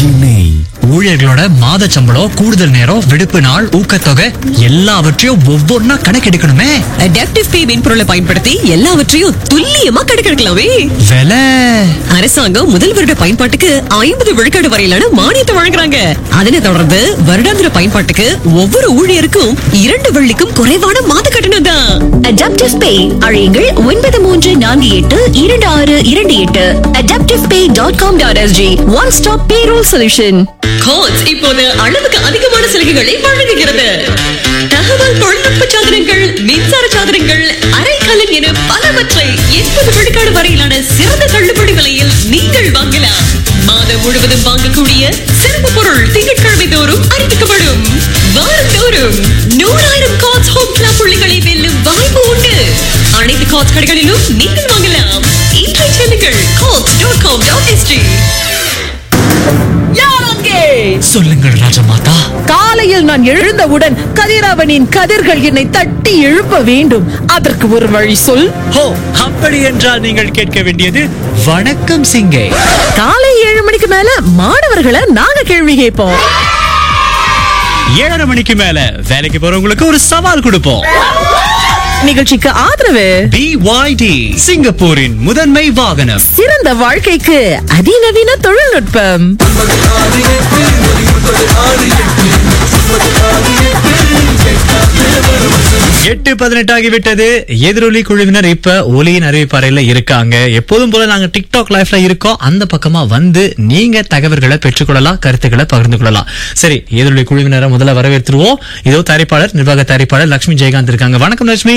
நெய் ஊழியர்களோட மாத சம்பளம் கூடுதல் நேரம் விடுப்பு நாள் ஊக்கத்தொகை எல்லாவற்றையும் ஒவ்வொன்னா கணக்கெடுக்கணுமே அடாப்டிவ் பே மென்பொருளை பயன்படுத்தி எல்லாவற்றையும் துல்லியமா கணக்கெடுக்கலாமே விலை அரசாங்கம் முதல் வருட பயன்பாட்டுக்கு ஐம்பது விழுக்காடு வரையிலான மானியத்தை வழங்குறாங்க அதனை தொடர்ந்து வருடாந்திர பயன்பாட்டுக்கு ஒவ்வொரு ஊழியருக்கும் இரண்டு வெள்ளிக்கும் குறைவான மாத கட்டணம் தான் அடாப்டிவ் பே அழையுங்கள் ஒன்பது மூன்று நான்கு எட்டு இரண்டு ஆறு இரண்டு எட்டு adaptive pay dot com dot S G one stop payroll solution quotes இப்போது அளவுக்கு அதிகமான சலுகைகளை வழங்குகிறது தகவல் தொழில்நுட்ப சாதனங்கள் மின்சார சாதனங்கள் அரைக்கலன் என பலவற்றை எண்பது விழுக்காடு வரையிலான சிறந்த தள்ளுபடி விலையில் நீங்கள் வாங்கலாம் மாதம் முழுவதும் வாங்கக்கூடிய சிறப்பு பொருள் திங்கட்கிழமை தோறும் அறிவிக்கப்படும் வாரந்தோறும் நூறாயிரம் காட்ஸ் ஹோம் கிளப் புள்ளிகளை வெல்லும் வாய்ப்பு உண்டு அனைத்து காட்ஸ் கடைகளிலும் நீங்கள் வாங்கலாம் இன்றைய செல்லுங்கள் quotes dot com dot S T சொல்லுங்கள் ராஜமாதா காலையில் நான் எழுந்தவுடன் கதிரவனின் கதிர்கள் என்னை தட்டி எழுப்ப வேண்டும் அதற்கு ஒரு வழி சொல் ஹோ அப்படி என்றால் நீங்கள் கேட்க வேண்டியது வணக்கம் சிங்கே காலை ஏழு மணிக்கு மேல மாணவர்களை நாங்க கேள்வி கேட்போம் ஏழரை மணிக்கு மேல வேலைக்கு போறவங்களுக்கு ஒரு சவால் கொடுப்போம் நிகழ்ச்சிக்கு ஆதரவு பிஒய்டி சிங்கப்பூரின் முதன்மை வாகனம் சிறந்த வாழ்க்கைக்கு அதிநவீன தொழில்நுட்பம் எட்டு பதினெட்டு ஆகிவிட்டது எதிரொலி குழுவினர் இப்ப ஒலியின் அறிவிப்பறையில இருக்காங்க எப்போதும் போல நாங்க டிக்டாக் லைஃப்ல இருக்கோம் அந்த பக்கமா வந்து நீங்க தகவல்களை பெற்றுக்கொள்ளலாம் கருத்துக்களை பகிர்ந்து கொள்ளலாம் சரி எதிரொலி குழுவினரை முதல்ல வரவேற்றுருவோம் இதோ தயாரிப்பாளர் நிர்வாக தயாரிப்பாளர் லட்சுமி ஜெயகாந்த் இருக்காங்க வணக்கம் லட்சுமி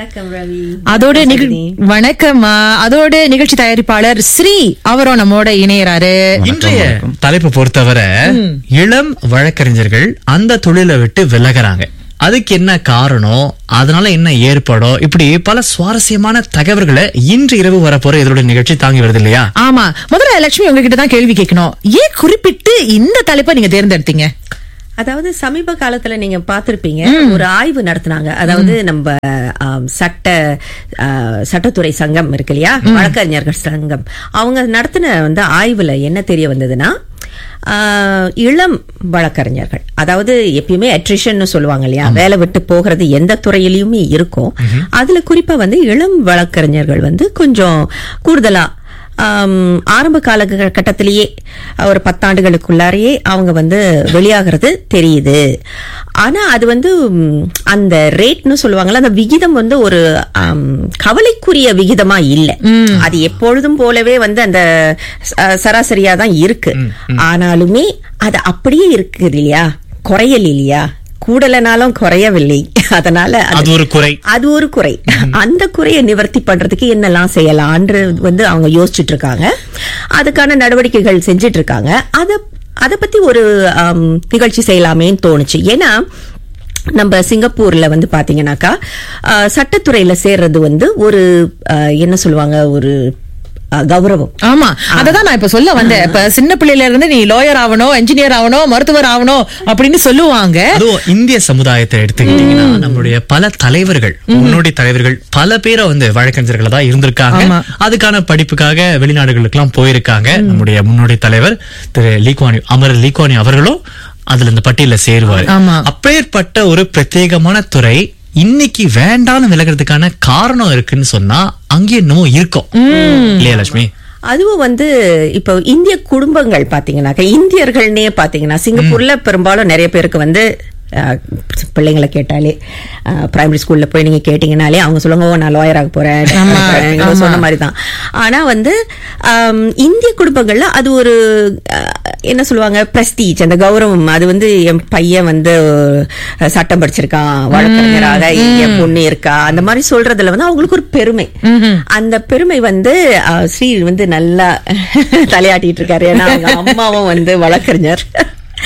அதோட நிகழ் வணக்கம்மா அதோட நிகழ்ச்சி தயாரிப்பாளர் ஸ்ரீ அவரும் நம்மோட இணையறாரு இன்றைய தலைப்பு பொறுத்தவரை இளம் வழக்கறிஞர்கள் அந்த தொழிலை விட்டு விலகுறாங்க அதுக்கு என்ன காரணம் அதனால என்ன ஏற்படும் இப்படி பல சுவாரஸ்யமான தகவல்களை இன்று இரவு வரப்போற இதோட நிகழ்ச்சி தாங்கி வருது இல்லையா ஆமா முதல்ல லட்சுமி உங்ககிட்ட தான் கேள்வி கேட்கணும் ஏன் குறிப்பிட்டு இந்த தலைப்பை நீங்க தேர்ந்தெடுத்தீங்க அதாவது சமீப காலத்துல நீங்க பார்த்திருப்பீங்க ஒரு ஆய்வு நடத்துனாங்க அதாவது நம்ம ஆம், சட்ட ஆ, சட்டத்துறை சங்கம் இருக்கு இல்லையா வழக்கறிஞர்கள் சங்கம் அவங்க நடத்தின வந்து ஆய்வுல என்ன தெரிய வந்ததுன்னா ஆ, இளம் வழக்கறிஞர்கள் அதாவது எப்பயுமே அட்ரிஷன் சொல்லுவாங்க இல்லையா வேலை விட்டு போகிறது எந்த துறையிலயுமே இருக்கும் அதுல குறிப்பா வந்து இளம் வழக்கறிஞர்கள் வந்து கொஞ்சம் கூடுதலா ஆம், ஆரம்ப காலகட்டத்திலேயே ஒரு பத்தாண்டுகளுக்குள்ளாரையே அவங்க வந்து வெளியாகிறது தெரியுது ஆனா அது வந்து ம், அந்த ரேட்னு சொல்லுவாங்கல்ல அந்த விகிதம் வந்து ஒரு ஆம், கவலைக்குரிய விகிதமா இல்ல அது எப்பொழுதும் போலவே வந்து அந்த ச- சராசரியா தான் இருக்கு ஆனாலுமே அது அப்படியே இருக்குது இல்லையா குறையல் இல்லையா கூடலனாலும் குறையவில்லை அதனால அது- அது ஒரு குறை அது ஒரு குறை அந்த குறையை நிவர்த்தி பண்றதுக்கு என்னெல்லாம் செய்யலாம்ன்ற வந்து அவங்க யோசிச்சுட்டு இருக்காங்க அதுக்கான நடவடிக்கைகள் செஞ்சிட்டு இருக்காங்க அத அத பத்தி ஒரு ஆம், நிகழ்ச்சி செய்யலாமேன்னு தோணுச்சு ஏன்னா நம்ம சிங்கப்பூர்ல வந்து பாத்தீங்கன்னாக்கா ஆ, சட்டத்துறையில சேர்றது வந்து ஒரு ஆ, என்ன சொல்லுவாங்க ஒரு ஆ, கௌரவம் ஆமா அததான் நான் இப்ப சொல்ல வந்தேன் இப்ப சின்ன பிள்ளையில இருந்து நீ லாயர் ஆகணும் இன்ஜினியர் ஆகணும் மருத்துவர் ஆகணும் அப்படின்னு சொல்லுவாங்க அதுவும் இந்திய சமுதாயத்தை எடுத்துக்கிட்டீங்கன்னா நம்மளுடைய பல தலைவர்கள் முன்னோடி தலைவர்கள் பல பேரை வந்து வழக்கறிஞர்களா தான் இருந்திருக்காங்க ஆமா. அதுக்கான படிப்புக்காக வெளிநாடுகளுக்கு எல்லாம் போயிருக்காங்க நம்முடைய முன்னோடி தலைவர் திரு லீக்வானி அமர் லீக்வானி அவர்களும் அதுல இந்த பட்டியல சேருவாரு ஆமா. அப்பேற்பட்ட ஒரு பிரத்யேகமான துறை இன்னைக்கு வேண்டாம்னு விலகிறதுக்கான காரணம் இருக்குன்னு சொன்னா அங்கே இன்னமும் இருக்கும் இல்லையா லட்சுமி அதுவும் வந்து இப்போ இந்திய குடும்பங்கள் பாத்தீங்கன்னாக்கா இந்தியர்கள்னே பாத்தீங்கன்னா சிங்கப்பூர்ல பெரும்பாலும் நிறைய பேருக்கு வந்து அஹ், பிள்ளைங்களை கேட்டாலே பிரைமரி ஸ்கூல்ல போய் நீங்க கேட்டீங்கனாலே அவங்க சொல்லுங்க "ஓ, நான் லாயர் ஆக போறேன் doctor ஆக போறேன்." இவங்க சொன்ன மாதிரி தான் ஆனா வந்து ஆம், இந்திய குடும்பங்கள்ல அது ஒரு அஹ், என்ன சொல்லுவாங்க பிரஸ்டீஜ் அந்த கௌரவம் அது வந்து என் பையன் வந்து அஹ், சட்டம் படிச்சிருக்கான் வழக்கறிஞராக என் பொண்ணு இருக்கா அந்த மாதிரி சொல்றதுல வந்து அவங்களுக்கு ஒரு பெருமை அந்த பெருமை வந்து அஹ், ஸ்ரீ வந்து நல்லா தலையாட்டிட்டு இருக்காரு ஏன்னா அவங்க அம்மாவும் வந்து வழக்கறிஞர்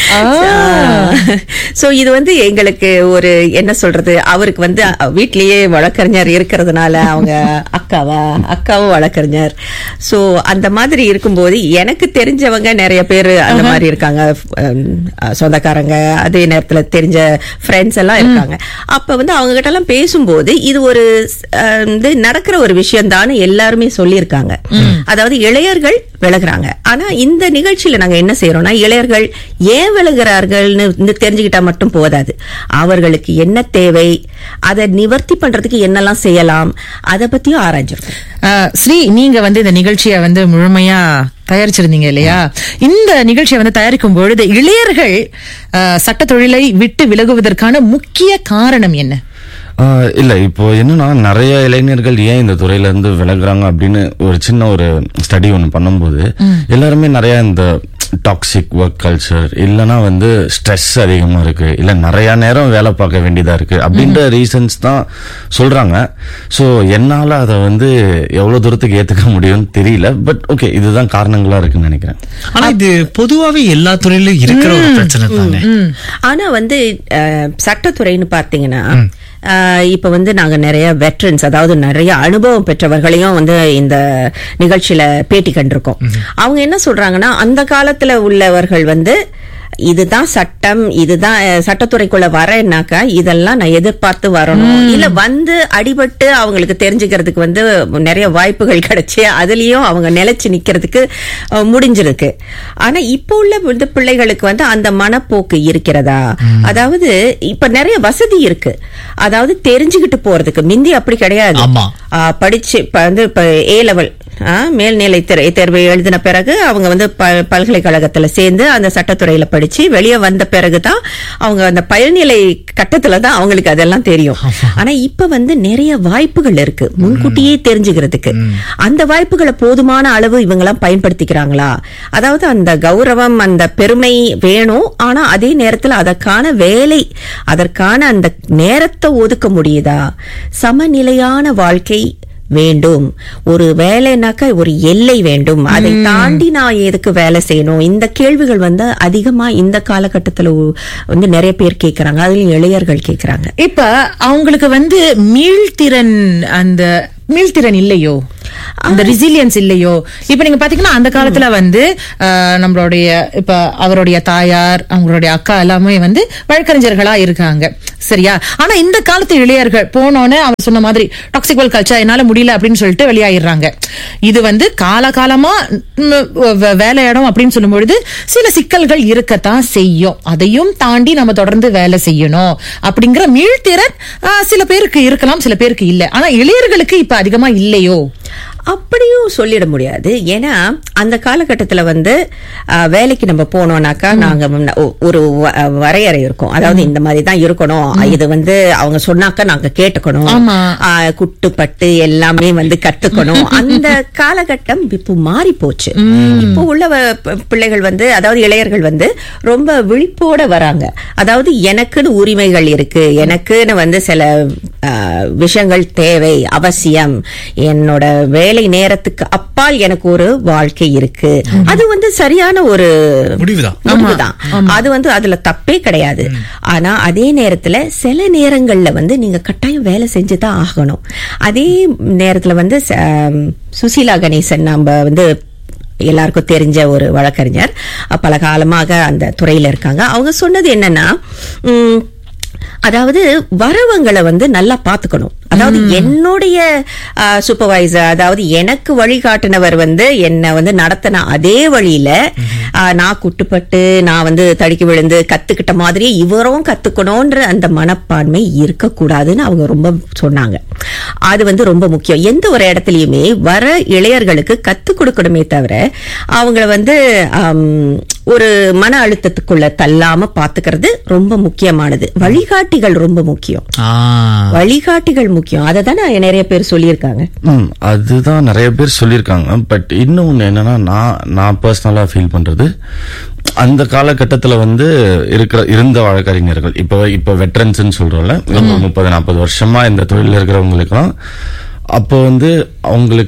சோ இது வந்து எங்களுக்கு ஒரு என்ன சொல்றது அவருக்கு வந்து அ- வீட்லயே வழக்கறிஞர் இருக்கிறதுனால அவங்க அக்காவா அக்காவும் வழக்கறிஞர் சோ அந்த மாதிரி இருக்கும்போது எனக்கு தெரிஞ்சவங்க நிறைய பேர் அந்த மாதிரி இருக்காங்க உம், சொந்தக்காரங்க அதே நேரத்துல தெரிஞ்ச ஃப்ரெண்ட்ஸ் எல்லாம் இருக்காங்க அப்ப வந்து அவங்க கிட்ட எல்லாம் பேசும்போது இது ஒரு அஹ், வந்து நடக்கிற ஒரு விஷயம் தான் எல்லாருமே சொல்லியிருக்காங்க அதாவது இளையர்கள் விலகுறாங்க ஆனா இந்த நிகழ்ச்சியில நாங்க என்ன செய்யறோம்னா இளையர்கள் ஏன் விலகுறார்கள்னு வந்து தெரிஞ்சுக்கிட்டா மட்டும் போதாது அவர்களுக்கு என்ன தேவை அதை நிவர்த்தி பண்றதுக்கு என்னெல்லாம் செய்யலாம் அதை பத்தியும் ஆராய்ஞ்சிருக்கோம் அஹ், ஸ்ரீ நீங்க வந்து இந்த நிகழ்ச்சியை வந்து முழுமையா தயாரிச்சிருந்தீங்க இல்லையா இந்த நிகழ்ச்சியை வந்து தயாரிக்கும் பொழுது இளையர்கள் அஹ், சட்ட தொழிலை விட்டு விலகுவதற்கான முக்கிய காரணம் என்ன ஆஹ் இல்ல இப்போ என்னன்னா நிறைய இளைஞர்கள் ஏன் இந்த துறையில இருந்து விலகுறாங்க அப்படின்னு ஒரு சின்ன ஒரு ஸ்டடி ஒன்று பண்ணும்போது எல்லாருமே நிறைய இந்த டாக்ஸிக் ஒர்க் கல்ச்சர் இல்லைன்னா வந்து ஸ்ட்ரெஸ் அதிகமா இருக்கு இல்ல நிறைய நேரம் வேலை பார்க்க வேண்டியதா இருக்கு அப்படின்ற ரீசன்ஸ் தான் சொல்றாங்க ஸோ என்னால அதை வந்து எவ்வளவு தூரத்துக்கு ஏத்துக்க முடியும்னு தெரியல பட் ஓகே இதுதான் காரணங்களா இருக்குன்னு நினைக்கிறேன் ஆனா இது பொதுவாவே எல்லா துறையிலும் இருக்கிற ஒரு பிரச்சனை தானே ஆனா வந்து அஹ், சட்டத்துறைன்னு பார்த்தீங்கன்னா அஹ், இப்ப வந்து நாங்க நிறைய வெட்டரன்ஸ் அதாவது நிறைய அனுபவம் பெற்றவர்களையும் வந்து இந்த நிகழ்ச்சியில பேட்டி கண்டிருக்கோம் அவங்க என்ன சொல்றாங்கன்னா அந்த காலத்துல உள்ளவர்கள் வந்து இதுதான் சட்டம் இதுதான் அஹ், சட்டத்துறைக்குள்ள வரேன்னாக்கா இதெல்லாம் நான் எதிர்பார்த்து வரணும் இல்ல வந்து அடிபட்டு அவங்களுக்கு தெரிஞ்சுக்கிறதுக்கு வந்து நிறைய வாய்ப்புகள் கிடைச்சு அதுலயும் அவங்க நிலைச்சு நிக்கிறதுக்கு அஹ், முடிஞ்சிருக்கு ஆனா இப்போ உள்ள வந்து பிள்ளைகளுக்கு வந்து அந்த மனப்போக்கு இருக்கிறதா அதாவது இப்ப நிறைய வசதி இருக்கு அதாவது தெரிஞ்சுக்கிட்டு போறதுக்கு மிந்தி அப்படி கிடையாது ஆமா. ஆ, படிச்சு இப்ப வந்து இப்ப ஏ லெவல் மேல்நிலை திரை- தேர்வு எழுதின பிறகு அவங்க வந்து ப- பல்கலைக்கழகத்துல சேர்ந்து அந்த சட்டத்துறையில படிச்சு வெளியே வந்த பிறகுதான் அவங்க அந்த பயல்நிலை கட்டத்துல தான் அவங்களுக்கு அதெல்லாம் தெரியும் ஆனா இப்ப வந்து நிறைய வாய்ப்புகள் இருக்கு முன்கூட்டியே தெரிஞ்சுக்கிறதுக்கு அந்த வாய்ப்புகளை போதுமான அளவு இவங்க எல்லாம் பயன்படுத்திக்கிறாங்களா அதாவது அந்த கௌரவம் அந்த பெருமை வேணும் ஆனா அதே நேரத்துல அதற்கான வேலை அதற்கான அந்த நேரத்தை ஒதுக்க முடியுதா சமநிலையான வாழ்க்கை வேண்டும் ஒரு வேலைனாக்கா ஒரு எல்லை வேண்டும் அதை தாண்டி நான் எதுக்கு வேலை செய்யணும் இந்த கேள்விகள் வந்து அதிகமா இந்த காலகட்டத்துல உ- வந்து நிறைய பேர் கேக்குறாங்க அதுலயும் இளையர்கள் கேக்குறாங்க இப்ப அவங்களுக்கு வந்து மீள்திறன் அந்த மீள்திறன் இல்லையோ அந்த ரெசிலியன்ஸ் இல்லையோ இப்ப நீங்க பாத்தீங்கன்னா அந்த காலத்துல வந்து அஹ், நம்மளுடைய இப்ப அவருடைய தாயார் அவங்களுடைய அக்கா எல்லாமே வந்து வழக்கறிஞர்களா இருக்காங்க சரியா ஆனா இந்த காலத்து இளையர்கள் போனோன்னு அவர் சொன்ன மாதிரி டாக்ஸிக் கல்ச்சர் என்னால முடியல அப்படின்னு சொல்லிட்டு வெளியாயிடுறாங்க இது வந்து காலகாலமா ம், வே- வேலை இடம் அப்படின்னு சொல்லும் பொழுது சில சிக்கல்கள் இருக்கத்தான் செய்யும் அதையும் தாண்டி நம்ம தொடர்ந்து வேலை செய்யணும் அப்படிங்கிற மீள்திறன் ஆ, சில பேருக்கு இருக்கலாம் சில பேருக்கு இல்ல ஆனா இளையர்களுக்கு இப்ப அதிகமா இல்லையோ அப்படியும் சொல்லிட முடியாது ஏன்னா அந்த காலகட்டத்துல வந்து அஹ், வேலைக்கு நம்ம போனோம்னாக்கா நாங்க முன்ன- ஒ- ஒரு வ- வரையறை இருக்கும் அதாவது இந்த மாதிரி தான் இருக்கணும் இது வந்து அவங்க சொன்னாக்கா நாங்க கேட்டுக்கணும் ஆமா. அஹ், குட்டுப்பட்டு எல்லாமே வந்து கத்துக்கணும் அந்த காலகட்டம் இப்போ மாறி போச்சு இப்போ உள்ள வ- ப- பிள்ளைகள் வந்து அதாவது இளையர்கள் வந்து ரொம்ப விழிப்போட வராங்க அதாவது எனக்குன்னு உரிமைகள் இருக்கு எனக்குன்னு வந்து சில அஹ், விஷயங்கள் தேவை அவசியம் என்னோட வேலை நேரத்துக்கு அப்பால் எனக்கு ஒரு வாழ்க்கை இருக்கு அது வந்து சரியான ஒரு முடிவுதான். முடிவுதான் அது வந்து அதுல தப்பே கிடையாது ஆனா அதே நேரத்துல சில நேரங்கள்ல வந்து நீங்க கட்டாயம் வேலை செஞ்சுதான் ஆகணும் அதே நேரத்துல வந்து ச- ஆம், சுசீலா கணேசன் நம்ம வந்து எல்லாருக்கும் தெரிஞ்ச ஒரு வழக்கறிஞர் அஹ் பல காலமாக அந்த துறையில இருக்காங்க அவங்க சொன்னது என்னன்னா உம், அதாவது வரவங்களை வந்து நல்லா பாத்துக்கணும் அதாவது என்னுடைய சூப்பர்வைசர் அதாவது எனக்கு வழிகாட்டினவர் வந்து என்ன வந்து நடத்தின அதே வழியில ஆ, நான் குட்டுப்பட்டு நான் வந்து தடுக்கி விழுந்து கத்துக்கிட்ட மாதிரி இவரும் கத்துக்கணும்ன்ற அந்த மனப்பான்மை இருக்கக்கூடாதுன்னு அவங்க ரொம்ப சொன்னாங்க அது வந்து ரொம்ப முக்கியம் எந்த ஒரு இடத்துலயுமே வர இளையர்களுக்கு கத்துக் கொடுக்கணுமே தவிர அவங்கள வந்து ஆம், ஒரு மன அழுத்தத்துக்குள்ள தள்ளாம பாத்துக்கிறது ரொம்ப முக்கியமானது வழிகாட்டிகள் ரொம்ப முக்கியம் ஆ. வழிகாட்டிகள் முக்கியம் அதை தானே நிறைய பேர் சொல்லியிருக்காங்க ம் அதுதான் நிறைய பேர் சொல்லியிருக்காங்க பட் இன்னொன்று என்னன்னா நான் நான் பர்சனலாக ஃபீல் பண்றது அந்த காலகட்டத்துல வந்து இருக்கிற இருந்த வழக்கறிஞர்கள் இப்போ இப்போ வெட்ரன்ஸ்னு சொல்றோம்ல முப்பது நாற்பது வருஷமா இந்த தொழிலில் இருக்கிறவங்களுக்குலாம் அப்போ வந்து அவங்களுக்கு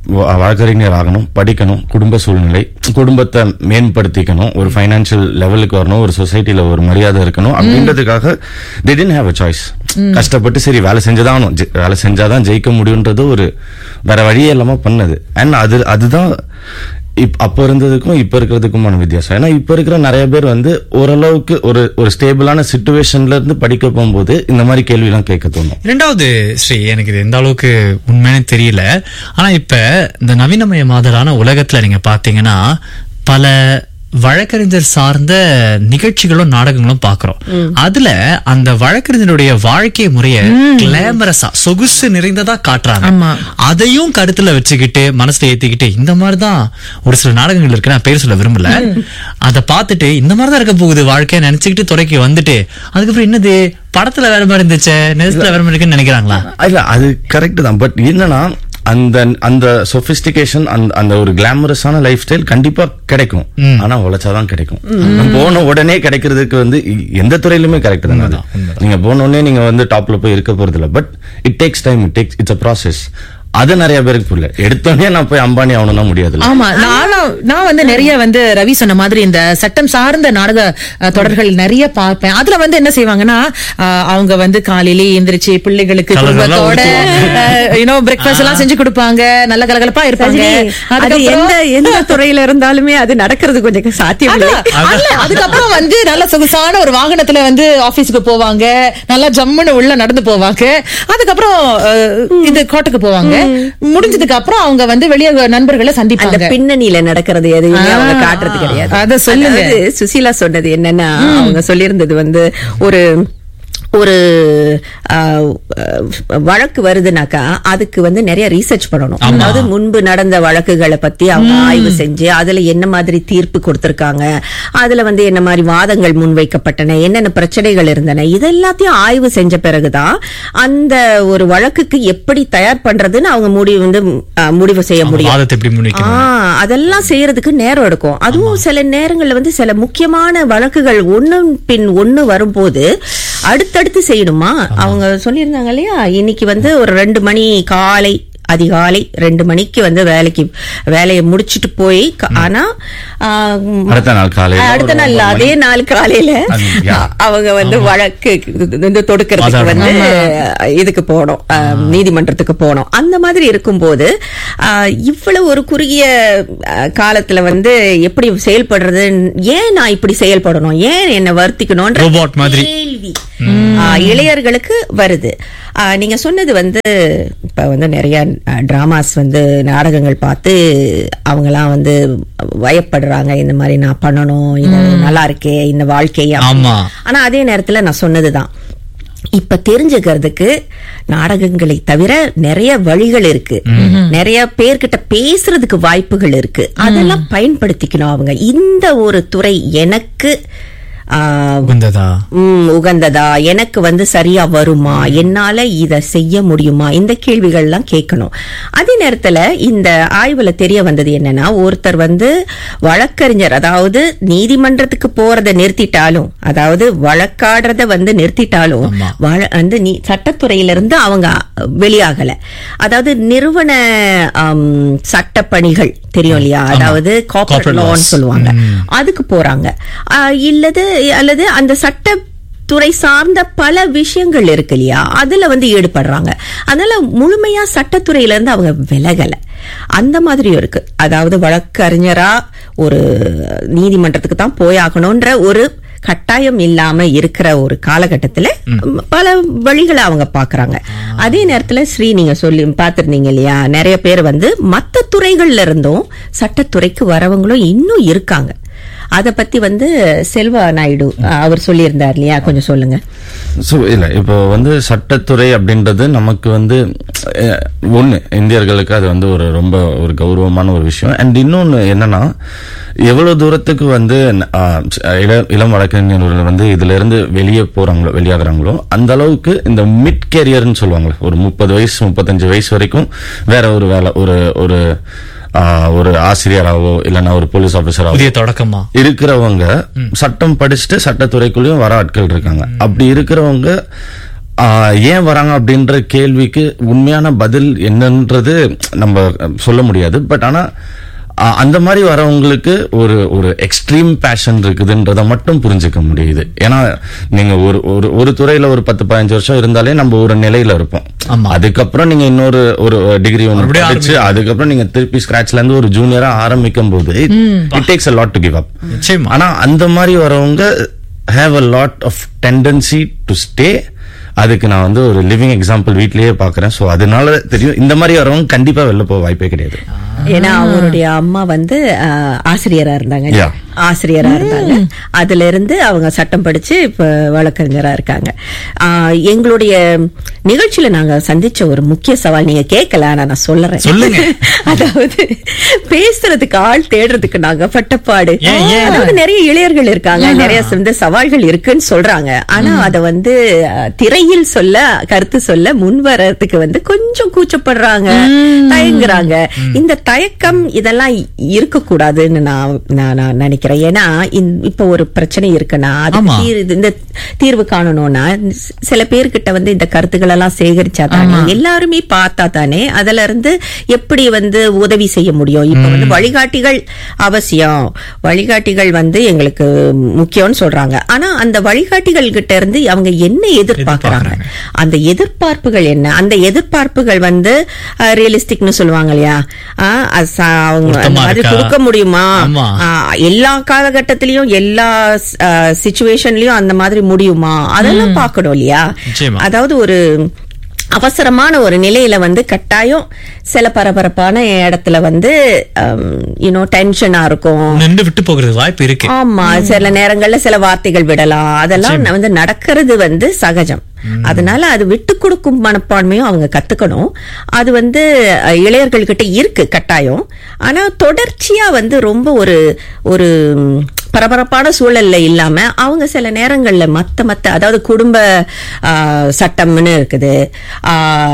வ- வழக்கறிஞர் ஆகணும் படிக்கணும் குடும்ப சூழ்நிலை குடும்பத்தை மேம்படுத்திக்கணும் ஒரு ஃபைனான்சியல் லெவலுக்கு வரணும் ஒரு சொசைட்டில ஒரு மரியாதை இருக்கணும் அப்படின்றதுக்காக they didn't have a choice கஷ்டப்பட்டு சரி வேலை செஞ்சுதான் ஆகணும். ஜெ- வேலை செஞ்சாதான் ஜெயிக்க முடியுன்றது ஒரு வேற வழியே இல்லாம பண்ணது அண்ட் அது அதுதான் இப் அப்ப இருந்ததுக்கும் இப்ப இருக்கிறதுக்குமான வித்தியாசம் ஏன்னா இப்ப இருக்கிற நிறைய பேர் வந்து ஓரளவுக்கு ஒரு ஒரு ஸ்டேபிளான சுச்சுவேஷன்ல இருந்து படிக்க போகும்போது இந்த மாதிரி கேள்வி எல்லாம் கேட்க தோணும் இரண்டாவது ஸ்ரீ எனக்கு இது எந்த அளவுக்கு உண்மைன்னு தெரியல ஆனா இப்ப இந்த நவீனமய மாதலான உலகத்துல நீங்க பாத்தீங்கன்னா பல வழக்கறிஞர் சார்ந்த நிகழ்ச்சிகளும் நாடகங்களும் பாக்குறோம் அதுல அந்த வழக்கறிஞருடைய வாழ்க்கை முறைய கிளாமரஸா சொகுசு நிறைந்ததா காட்டுறாங்க ஆமா. அதையும் கருத்துல வச்சுக்கிட்டு மனசுல ஏத்திக்கிட்டு இந்த மாதிரிதான் ஒரு சில நாடகங்கள் இருக்கு நான் பேர் சொல்ல விரும்பல அத பார்த்துட்டு இந்த மாதிரிதான் இருக்க போகுது வாழ்க்கை நினைச்சுக்கிட்டு துறைக்கு வந்துட்டு அதுக்கப்புறம் என்னது படத்துல வேற மாதிரி இருந்துச்சு நெஜத்துல வேற மாதிரி இருக்குன்னு நினைக்கிறாங்களா இல்ல அது கரெக்ட் தான் பட் என்னன்னா அந்த அந்த சொபிஸ்டிகேஷன் அந்த அந்த ஒரு கிளாமரஸான லைஃப் ஸ்டைல் கண்டிப்பா கிடைக்கும் ஆனா உழைச்சாதான் கிடைக்கும் நம்ம போன உடனே கிடைக்கிறதுக்கு வந்து இ- எந்த துறையிலுமே கரெக்ட் தான் அது நீங்க போன உடனே நீங்க வந்து டாப்ல போய் இருக்க போறது இல்ல but it takes time it takes it's a process அது நிறைய பேருக்கு புரியல எடுத்தோடனே நான் போய் அம்பானி ஆகணும்னா முடியாது ஆமா நானும் நான் வந்து நிறைய வந்து ரவி சொன்ன மாதிரி இந்த சட்டம் சார்ந்த நாடக அஹ், தொடர்கள் நிறைய பார்ப்பேன் அதுல வந்து என்ன செய்வாங்கன்னா அஹ், அவங்க வந்து காலையிலே எந்திரிச்சு பிள்ளைகளுக்கு கலர் நல்லா குடும்பத்தோட ஊத்துவாங்க. யூனோ பிரேக்ஃபாஸ்ட் எல்லாம் செஞ்சு கொடுப்பாங்க நல்ல கலகலப்பா இருப்பாங்க ரஜினி, அது அதுக்கப்புறம் எந்த எந்த துறையில இருந்தாலுமே அது நடக்கிறது கொஞ்சம் சாத்தியம் இல்லை அதான், அல்ல, அதுக்கப்புறம் வந்து நல்ல சொகுசான ஒரு வாகனத்துல வந்து ஆபீஸ்க்கு போவாங்க நல்லா ஜம்முன்னு உள்ள நடந்து போவாங்க அதுக்கப்புறம் அஹ், இது கோட்டைக்கு போவாங்க முடிஞ்சதுக்கு அப்புறம் அவங்க வந்து வெளியே நண்பர்களை அந்த சந்திப்பாங்க பின்னணியில நடக்கிறது எதையுமே ஆ, அவங்க காட்டுறது கிடையாது அத சொல்லுங்க. அதாவது சுசீலா சொன்னது என்னன்னா அவங்க சொல்லியிருந்தது வந்து ஒரு ஒரு ஆ, வழக்கு வருதுனாக்கா அதுக்கு வந்து நிறைய ரீசர்ச் பண்ணணும் அதாவது முன்பு நடந்த வழக்குகளை பத்தி அவங்க ஆய்வு செஞ்சு அதுல என்ன மாதிரி தீர்ப்பு கொடுத்திருக்காங்க அதுல வந்து என்ன மாதிரி வாதங்கள் முன்வைக்கப்பட்டன என்னென்ன பிரச்சனைகள் இருந்தன இது எல்லாத்தையும் ஆய்வு செஞ்ச பிறகுதான் அந்த ஒரு வழக்குக்கு எப்படி தயார் பண்றதுன்னு அவங்க முடிவு வந்து ஆ, முடிவு செய்ய முடியும் வாதத்தை எப்படி முன்வைக்கணும் ஆ, அதெல்லாம் செய்யறதுக்கு நேரம் எடுக்கும் அதுவும் சில நேரங்கள்ல வந்து சில முக்கியமான வழக்குகள் ஒண்ணு பின் ஒண்ணு வரும்போது அடுத்தடுத்து செய்யணுமா அவங்க சொல்லியிருந்தாங்க இல்லையா இன்னைக்கு வந்து ஒரு ரெண்டு மணி காலை அதிகாலை ரெண்டு மணிக்கு வந்து வேலைக்கு வேலையை முடிச்சிட்டு போய் க- ஆனா ஆ, ம், அடுத்த நாள் காலையில அடுத்த ஒரு நாள் ஒன்பது அதே மணி. நாள் காலையில அது, yeah. அவங்க வந்து வழக்கு வந்து தொடுக்கிறதுக்கு வந்து இதுக்கு போனோம் அஹ், நீதிமன்றத்துக்கு போனோம் அந்த மாதிரி இருக்கும்போது அஹ், இவ்வளவு ஒரு குறுகிய அஹ், காலத்துல வந்து எப்படி செயல்படுறது ஏன் நான் இப்படி செயல்படணும் ஏன் என்ன வருத்திக்கணும்ன்ற Robot மாதிரி. கேள்வி அஹ், இளையர்களுக்கு வருது அஹ், நீங்க சொன்னது வந்து இப்ப வந்து நிறைய டிராமாஸ் வந்து நாடகங்கள் பார்த்து அவங்கலாம் வந்து வயப்படுறாங்க இந்த மாதிரி நான் பண்ணணும் இது நல்லா இருக்கே இந்த வாழ்க்கை அப்படின்னு. ஆமா. ஆனா அதே நேரத்துல நான் சொன்னதுதான் இப்ப தெரிஞ்சுக்கிறதுக்கு நாடகங்களை தவிர நிறைய வழிகள் இருக்கு நிறைய பேர்கிட்ட பேசுறதுக்கு வாய்ப்புகள் இருக்கு அதெல்லாம் பயன்படுத்திக்கணும் அவங்க இந்த ஒரு துறை எனக்கு ஆ, உகந்ததா ம், உகந்ததா எனக்கு வந்து சரியா வருமா என்னால இத செய்ய முடியுமா இந்த கேள்விகள் எல்லாம் கேட்கணும் அதே நேரத்துல இந்த ஆய்வுல தெரிய வந்தது என்னன்னா ஒருத்தர் வந்து வழக்கறிஞர் அதாவது நீதிமன்றத்துக்கு போறத நிறுத்திட்டாலும் அதாவது வழக்காடுறத வந்து நிறுத்திட்டாலும் வழ- வந்து நீ சட்டத்துறையில இருந்து அவங்க வெளியாகல அதாவது நிறுவன ஆம், சட்டப்பணிகள் தெரியும் இல்லையா அதாவது கார்பரேட் Corporate laws. லான்னு சொல்லுவாங்க அதுக்கு போறாங்க ஆ, இல்லது அல்லது அந்த சட்ட துறை சார்ந்த பல விஷயங்கள் இருக்கு இல்லையா அதுல வந்து ஈடுபடுறாங்க அதனால முழுமையா சட்டத்துறையில இருந்து அவங்க விலகல அந்த மாதிரியும் இருக்கு அதாவது வழக்கறிஞரா ஒரு நீதிமன்றத்துக்கு தான் போயாகணும்ன்ற ஒரு கட்டாயம் இல்லாம இருக்கிற ஒரு காலகட்டத்துல பல வழிகளை அவங்க பாக்குறாங்க அதே நேரத்துல ஸ்ரீ நீங்க சொல்லி பாத்திருந்தீங்க இல்லையா நிறைய பேர் வந்து மத்த துறைகள்ல இருந்தும் சட்டத்துறைக்கு வரவங்களும் இன்னும் இருக்காங்க அத பத்தி வந்து செல்வா நாயுடு அஹ், அவர் சொல்லியிருந்தார் இல்லையா கொஞ்சம் சொல்லுங்க ஸோ இல்ல இப்போ வந்து சட்டத்துறை அப்படின்றது நமக்கு வந்து அஹ், ஒண்ணு இந்தியர்களுக்கு அது வந்து ஒரு ரொம்ப ஒரு கௌரவமான ஒரு விஷயம் அண்ட் இன்னொன்னு என்னன்னா எவ்வளவு தூரத்துக்கு வந்து அஹ், இள- இளம் வழக்கறிஞர்கள் வந்து இதுல இருந்து வெளியே போறாங்களோ வெளியாகிறாங்களோ அந்த அளவுக்கு இந்த மிட் கேரியர்னு சொல்லுவாங்களே ஒரு முப்பது வயசு முப்பத்தஞ்சு வயசு வரைக்கும் வேற ஒரு வேலை ஒரு ஒரு ஆஹ், ஒரு ஆசிரியராகவோ இல்லைன்னா ஒரு போலீஸ் ஆபீசராகவோ புதிய தொடக்கமா இருக்கிறவங்க சட்டம் படிச்சுட்டு சட்டத்துறைக்குள்ளேயும் வர ஆட்கள் இருக்காங்க அப்படி இருக்கிறவங்க ஆஹ், ஏன் வராங்க அப்படின்ற கேள்விக்கு உண்மையான பதில் என்னன்றது நம்ம சொல்ல முடியாது பட் ஆனா ஆஹ், அந்த மாதிரி வரவங்களுக்கு ஒரு ஒரு எக்ஸ்ட்ரீம் பேஷன் இருக்குதுன்றத மட்டும் புரிஞ்சுக்க முடியுது ஏன்னா நீங்க ஒரு ஒரு ஒரு துறையில ஒரு பத்து பதினஞ்சு வருஷம் இருந்தாலே நம்ம ஒரு நிலையில இருப்போம் ஆமா. அதுக்கப்புறம் நீங்க இன்னொரு ஒரு டிகிரி ஒன்று மறுபடியும் படிச்சு அதுக்கப்புறம் நீங்க திருப்பி ஸ்கிராச்ல இருந்து ஒரு ஜூனியரா ஆரம்பிக்கும் போது it takes a lot to give up நிச்சயமா ஆனா அந்த மாதிரி வரவங்க have a lot of tendency to stay அதுக்கு நான் வந்து ஒரு லிவிங் எக்ஸாம்பிள் வீட்லயே பாக்குறேன் சோ அதனால தெரியும் இந்த மாதிரி வரவங்க கண்டிப்பா வெளில போக வாய்ப்பே கிடையாது ஏன்னா அவருடைய அம்மா வந்து ஆஹ், ஆசிரியரா இருந்தாங்க Yeah. ஆசிரியரா இருந்தாங்க அதுல இருந்து அவங்க சட்டம் படிச்சு இப்ப வழக்கறிஞரா இருக்காங்க ஆஹ், எங்களுடைய நிகழ்ச்சியில நாங்க சந்திச்ச ஒரு முக்கிய சவால் நீங்க கேட்கல ஆனா நான் சொல்லுறேன் சொல்லுங்க. அதாவது பேசுறதுக்கு ஆள் தேடுறதுக்கு நாங்க பட்டப்பாடு ஏன், ஏன்? அதாவது நிறைய இளைஞர்கள் இருக்காங்க நிறைய இந்த சவால்கள் இருக்குன்னு சொல்றாங்க ஆனா அத வந்து அஹ், திரையில் சொல்ல கருத்து சொல்ல முன் வர்றதுக்கு வந்து கொஞ்சம் கூச்சப்படுறாங்க தயங்குறாங்க இந்த தயக்கம் இதெல்லாம் இருக்கக்கூடாதுன்னு நான் நான் நான் நினைக்கிறேன் ஏன்னா இந்த- இப்ப ஒரு பிரச்சனை இருக்குன்னா அதுக்கு ஆமா. தீர்- இந்த தீர்வு காணணும்னா சில பேர்கிட்ட வந்து இந்த கருத்துக்கள் எல்லாம் சேகரிச்சா தானே எல்லாருமே பார்த்தா தானே அதுல இருந்து எப்படி வந்து உதவி செய்ய முடியும் இப்ப வந்து வழிகாட்டிகள் அவசியம் வழிகாட்டிகள் வந்து எங்களுக்கு முக்கியம்னு சொல்றாங்க ஆனா அந்த வழிகாட்டிகள் கிட்ட இருந்து அவங்க என்ன எதிர்பார்க்கறாங்க அந்த எதிர்பார்ப்புகள் என்ன அந்த எதிர்பார்ப்புகள் வந்து ரியலிஸ்டிக்னு சொல்லுவாங்க இல்லையா ஆஹ் அது ச- அவங்க அந்த பொருத்தமா மாதிரி இருக்கா? கொடுக்க முடியுமா ஆமா. ஆஹ் எல்லா காலகட்டத்திலயும் எல்லா சுச்சுவேஷன்லயும் அந்த மாதிரி முடியுமா அதெல்லாம் பார்க்கணும் இல்லையா நிச்சயமா. அதாவது ஒரு அவசரமான ஒரு நிலையில வந்து கட்டாயம் சில பரபரப்பான இடத்துல வந்து யூனோ டென்ஷனா இருக்கும் நின்று விட்டு போகிறது வாய்ப்பு இருக்கு ஆமா சில நேரங்கள்ல சில வார்த்தைகள் விடலாம் அதெல்லாம் வந்து நடக்கிறது வந்து சகஜம் அதனால அது விட்டு கொடுக்கும் மனப்பான்மையும் அவங்க கத்துக்கணும் அது வந்து அஹ், இளையர்கள்கிட்ட இருக்கு கட்டாயம் ஆனா தொடர்ச்சியா வந்து ரொம்ப ஒரு ஒரு ம், பரபரப்பான சூழல்ல இல்லாம அவங்க சில நேரங்கள்ல மத்த மத்த அதாவது குடும்ப ஆ, சட்டம்னு இருக்குது ஆ,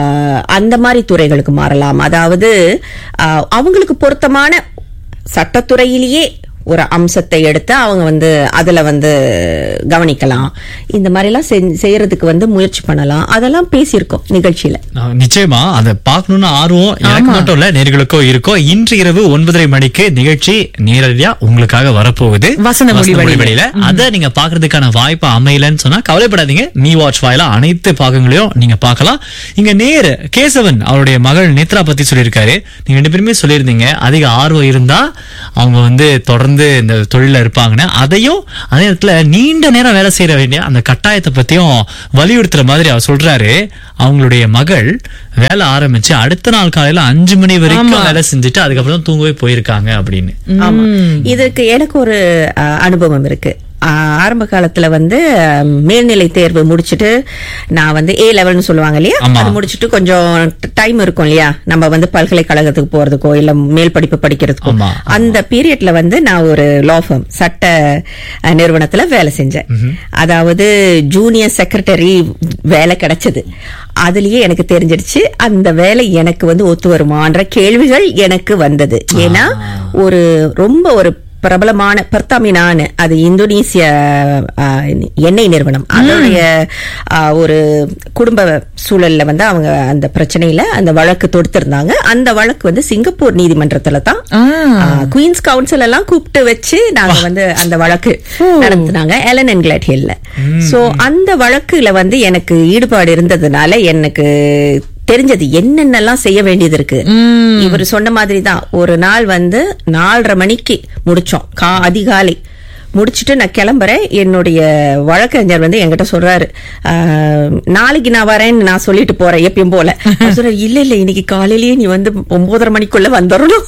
அந்த மாதிரி துறைகளுக்கு மாறலாம் அதாவது ஆ, அவங்களுக்கு பொருத்தமான சட்டத்துறையிலேயே ஒரு அம்சத்தை எடுத்து அவங்க வந்து அதுல வந்து கவனிக்கலாம் இந்த மாதிரி எல்லாம் செஞ்- செய்யறதுக்கு வந்து முயற்சி பண்ணலாம் அதெல்லாம் பேசியிருக்கோம் நிகழ்ச்சியில நான் நிச்சயமா அதை பார்க்கணும்னு ஆர்வம் எனக்கு மட்டும் இல்ல நேர்களுக்கோ இருக்கோ இன்று இரவு ஒன்பதரை மணிக்கு நிகழ்ச்சி நேரடியா உங்களுக்காக வரப்போகுது வசந்த மொழி வழியில. வழியில அதை நீங்க பாக்குறதுக்கான வாய்ப்பு அமையலன்னு சொன்னா கவலைப்படாதீங்க மீ வாட்ச் வாயில அனைத்து பாகங்களையும் நீங்க பார்க்கலாம் இங்க நேரு கேசவன் அவருடைய மகள் நேத்ரா பத்தி சொல்லியிருக்காரு நீங்க ரெண்டு பேருமே சொல்லியிருந்தீங்க அதிக ஆர்வம் இருந்தா அவங்க வந்து தொடர்ந்து இந்த தொழில இருப்பாங்கன்னு அதையும் அதே நேரத்துல நீண்ட நேரம் வேலை செய்ய வேண்டிய அந்த கட்டாயத்தை பத்தியும் வலியுறுத்துற மாதிரி அவர் சொல்றாரு அவங்களுடைய மகள் வேலை ஆரம்பிச்சு அடுத்த நாள் காலையில அஞ்சு மணி வரைக்கும் வேலை செஞ்சுட்டு அதுக்கப்புறம் தான் தூங்கவே போயிருக்காங்க அப்படின்னு ஆமா இதுக்கு எனக்கு ஒரு அ, அனுபவம் இருக்கு அ, ஆரம்ப காலத்துல வந்து அ, மேல்நிலை தேர்வு முடிச்சிட்டு நான் வந்து ஏ லெவல்னு சொல்லுவாங்க இல்லையா ஆமா. அது முடிச்சிட்டு கொஞ்சம் டைம் இருக்கும் இல்லையா நம்ம வந்து பல்கலைக்கழகத்துக்கு போறதுக்கோ இல்ல மேல் படிப்பு படிக்கிறதுக்கோ ஆமா. அந்த பீரியட்ல வந்து நான் ஒரு லா firm சட்ட அ, நிறுவனத்துல வேலை செஞ்சேன் அதாவது ஜூனியர் செக்ரட்டரி வேலை கிடைச்சது அதுலயே எனக்கு தெரிஞ்சிடுச்சு அந்த வேலை எனக்கு வந்து ஒத்து வருமான்ற கேள்விகள் எனக்கு வந்தது ஏன்னா ஒரு ரொம்ப ஒரு பிரபலமான பர்தாமினான்னு அது இந்தோனேசிய ஆ, எண்ணெய் நிறுவனம் அதோடைய ஆ, ஒரு குடும்ப சூழல்ல வந்து அவங்க அந்த பிரச்சனையில அந்த வழக்கு தொடுத்திருந்தாங்க அந்த வழக்கு வந்து சிங்கப்பூர் நீதிமன்றத்துல தான் குயின்ஸ் கவுன்சில் எல்லாம் கூப்பிட்டு வச்சு நாங்க வந்து அந்த வழக்கு நடத்தினாங்க எலன் அண்ட் கிளாட் ஹில்ல சோ அந்த வழக்குல வந்து எனக்கு ஈடுபாடு இருந்ததுனால எனக்கு தெரிஞ்சது என்னென்னலாம் செய்ய வேண்டியது இருக்கு இவர் சொன்ன மாதிரி தான் ஒரு நாள் வந்து நாலரை மணிக்கு முடிச்சோம் கா அதிகாலை முடிச்சிட்டு நான் கிளம்புறேன் என்னுடைய வழக்கறிஞர் வந்து என்கிட்ட சொல்றாரு "ஆஹ், நாளைக்கு நான் வரேன்னு நான் சொல்லிட்டு போறேன் எப்பயும் போல அவர் சொல்றாரு இல்ல இல்ல இன்னைக்கு காலையிலேயே நீ வந்து ஒன்பதரை மணிக்குள்ள வந்துடணும்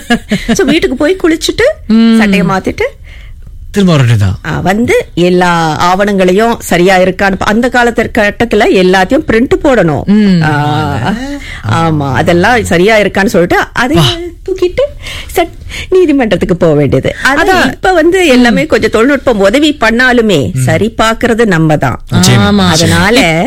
சோ வீட்டுக்கு போய் குளிச்சுட்டு சட்டையை மாத்திட்டு திரும்ப வரட்டுதான் ஆ, வந்து எல்லா ஆவணங்களையும் சரியா இருக்கான்னு பா- அந்த காலத்து கட்டத்துல எல்லாத்தையும் பிரிண்ட் போடணும் ஆ, ஆமா அதெல்லாம் சரியா இருக்கான்னு சொல்லிட்டு அதை தூக்கிட்டு சட்- நீதிமன்றத்துக்கு போக வேண்டியது அதான் இப்ப வந்து எல்லாமே கொஞ்சம் தொழில்நுட்பம் உதவி பண்ணாலுமே சரி பாக்குறது நம்ம தான் நிச்சயமா. அதனால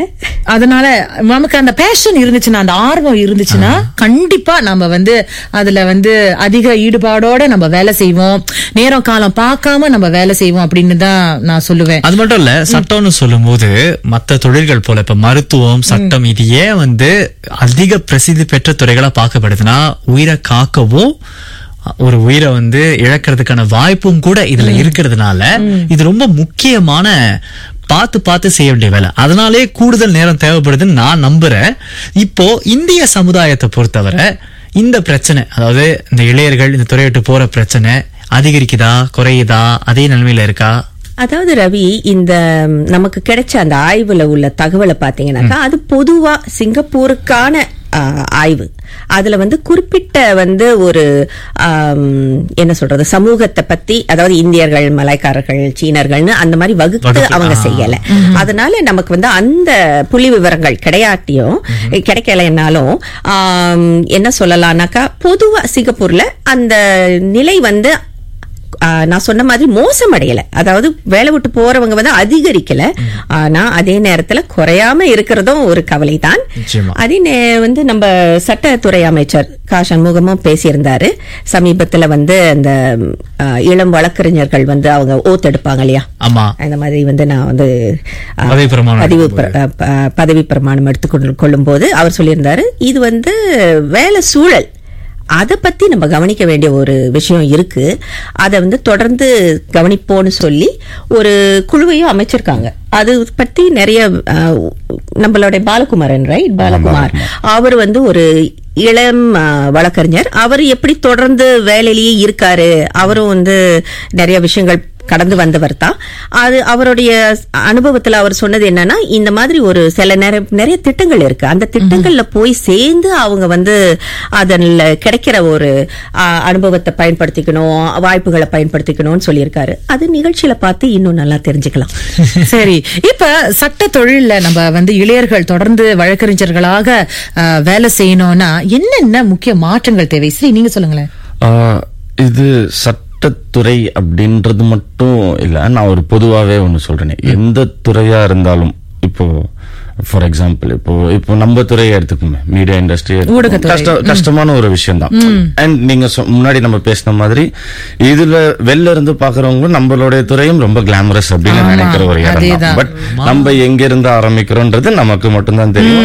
அதனால நமக்கு அந்த பேஷன் இருந்துச்சுன்னா அந்த ஆர்வம் இருந்துச்சுன்னா கண்டிப்பா நம்ம வந்து அதுல வந்து அதிக ஈடுபாடோட நம்ம வேலை செய்வோம் நேரம் காலம் பார்க்காம நம்ம வேலை செய்வோம் அப்படின்னு தான் நான் சொல்லுவேன் அது மட்டும் இல்ல சட்டம்னு சொல்லும்போது மத்த தொழில்கள் போல இப்ப மருத்துவம் சட்டம் இது ஏன் வந்து அதிக பிரசித்தி பெற்ற துறைகளா பார்க்கப்படுதுன்னா உயிரை காக்கவும் ஒரு உயிரை வந்து இழக்கிறதுக்கான வாய்ப்பும் கூட இதுல இருக்கிறதுனால இது ரொம்ப முக்கியமான பார்த்து பார்த்து செய்ய வேண்டிய வேலை அதனாலே கூடுதல் நேரம் தேவைப்படுதுன்னு நான் நம்புறேன் இப்போ இந்திய சமுதாயத்தை பொறுத்தவரை இந்த பிரச்சனை அதாவது இந்த இளையர்கள் இந்த துறையை விட்டு போற பிரச்சனை அதிகரிக்குதா குறையுதா அதே நிலைமையில இருக்கா அதாவது ரவி இந்த ம், நமக்கு கிடைச்ச அந்த ஆய்வுல உள்ள தகவலை பாத்தீங்கன்னாக்கா அது பொதுவா சிங்கப்பூருக்கான ஆ, ஆய்வு அதுல வந்து குறிப்பிட்ட வந்து ஒரு ஆம், என்ன சொல்றது சமூகத்தை பத்தி அதாவது இந்தியர்கள் மலாய்க்காரர்கள் சீனர்கள்னு அந்த மாதிரி வகுத்து வகுப்பு, அவங்க ஆ. செய்யல அதனால நமக்கு வந்து அந்த புள்ளி விவரங்கள் கிடையாட்டியும் கிடைக்கலைன்னாலும் ஆம், என்ன சொல்லலாம்னாக்கா பொதுவா சிங்கப்பூர்ல அந்த நிலை வந்து ஆ, நான் சொன்ன மாதிரி மோசமடையல அதாவது வேலை விட்டு போறவங்க வந்து அதிகரிக்கல ஆனா அதே நேரத்துல குறையாம இருக்கிறதும் ஒரு கவலை தான் நிச்சயமா. அதே நே- வந்து நம்ம சட்டத்துறை அமைச்சர் கா சண்முகமும் பேசியிருந்தாரு சமீபத்துல வந்து அந்த ஆ, இளம் வழக்கறிஞர்கள் வந்து அவங்க ஓத் எடுப்பாங்க இல்லையா ஆமா இந்த மாதிரி வந்து நான் வந்து ஆ, பதவி பிரமாணம் பதிவு எடுக்கும்போது. பிர- அ, ப- பதவி பிரமாணம் எடுத்துக்கொண்டு கொள்ளும் போது அவர் சொல்லியிருந்தாரு இது வந்து வேலை சூழல் அதை பத்தி நம்ம கவனிக்க வேண்டிய ஒரு விஷயம் இருக்கு அதை வந்து தொடர்ந்து கவனிப்போம்னு சொல்லி ஒரு குழுவையும் அமைச்சிருக்காங்க அது பத்தி நிறைய அ, நம்மளுடைய பாலகுமாரன் ரைட் பாலகுமார் அவர் வந்து ஒரு இளம் அ, வழக்கறிஞர் அவர் எப்படி தொடர்ந்து வேலையிலேயே இருக்காரு அவரும் வந்து நிறைய விஷயங்கள் கடந்து வந்தவர் தான் அது அவருடைய அனுபவத்துல அவர் சொன்னது என்னன்னா இந்த மாதிரி ஒரு சில நேரம் நிறைய திட்டங்கள் இருக்கு அந்த திட்டங்கள்ல போய் சேர்ந்து அவங்க வந்து அதில் கிடைக்கிற ஒரு ஆ, அனுபவத்தை பயன்படுத்திக்கணும் வாய்ப்புகளை பயன்படுத்திக்கணும்னு சொல்லியிருக்காரு அது நிகழ்ச்சியில பார்த்து இன்னும் நல்லா தெரிஞ்சுக்கலாம் சரி இப்ப சட்ட தொழில்ல நம்ம வந்து இளையர்கள் தொடர்ந்து வழக்கறிஞர்களாக அஹ், வேலை செய்யணும்னா என்னென்ன முக்கிய மாற்றங்கள் தேவை ஸ்ரீ நீங்க சொல்லுங்களேன் ஆஹ் இது சட்டத்துறை அப்படின்றது மட்டும் இல்ல நான் ஒரு பொதுவாவே ஒண்ணு சொல்றேனே எந்த துறையா இருந்தாலும் இப்போ ஃபார் எக்ஸாம்பிள் இப்போ இப்போ நம்ம துறையை எடுத்துக்கோமே மீடியா இண்டஸ்ட்ரி ஊடகத்துறை. கஷ்ட கஷ்டமான ஒரு விஷயம் தான் அண்ட் நீங்க சொ- முன்னாடி நம்ம பேசின மாதிரி இதுல வெளில இருந்து பாக்குறவங்களும் நம்மளுடைய துறையும் ரொம்ப கிளாமரஸ் அப்படின்னு ஆமா, நினைக்கிற ஒரு இடம் அதேதான். தான் பட் நம்ம எங்க இருந்து ஆரம்பிக்கிறோன்றது நமக்கு மட்டும்தான் தெரியும்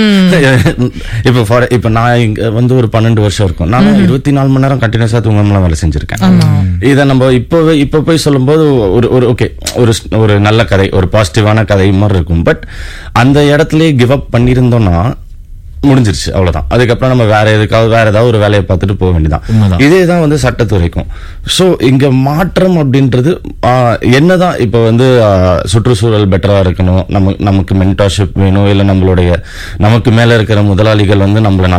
இப்ப ஃபார் இப்ப நான் இங்க வந்து ஒரு பன்னெண்டு வருஷம் இருக்கும் நான் இருபத்தி நாலு மணி நேரம் கண்டினியூஸா தூங்காமலாம் வேலை செஞ்சிருக்கேன் இதை நம்ம இப்பவே இப்ப போய் சொல்லும்போது ஒரு ஒரு ஓகே ஒரு ஸ்- ஒரு நல்ல கதை ஒரு பாசிட்டிவான கதை மாதிரி இருக்கும் பட் அந்த இடத்துலயே கிவ் அப் பண்ணியிருந்தோம்னா முடிஞ்சிருச்சு அவ்வளவுதான் அதுக்கப்புறம் நம்ம வேற எதுக்காவது வேற ஏதாவது ஒரு வேலையை பார்த்துட்டு போக வேண்டியதான் உண்மைதான். இதே தான் வந்து சட்டத்துறைக்கும் ஸோ இங்க மாற்றம் அப்படின்றது ஆஹ், என்னதான் இப்போ வந்து ஆஹ், சுற்றுச்சூழல் பெட்டரா இருக்கணும் நம்ம நமக்கு மென்டார்ஷிப் வேணும் இல்லை நம்மளுடைய நமக்கு மேல இருக்கிற முதலாளிகள் வந்து நம்மள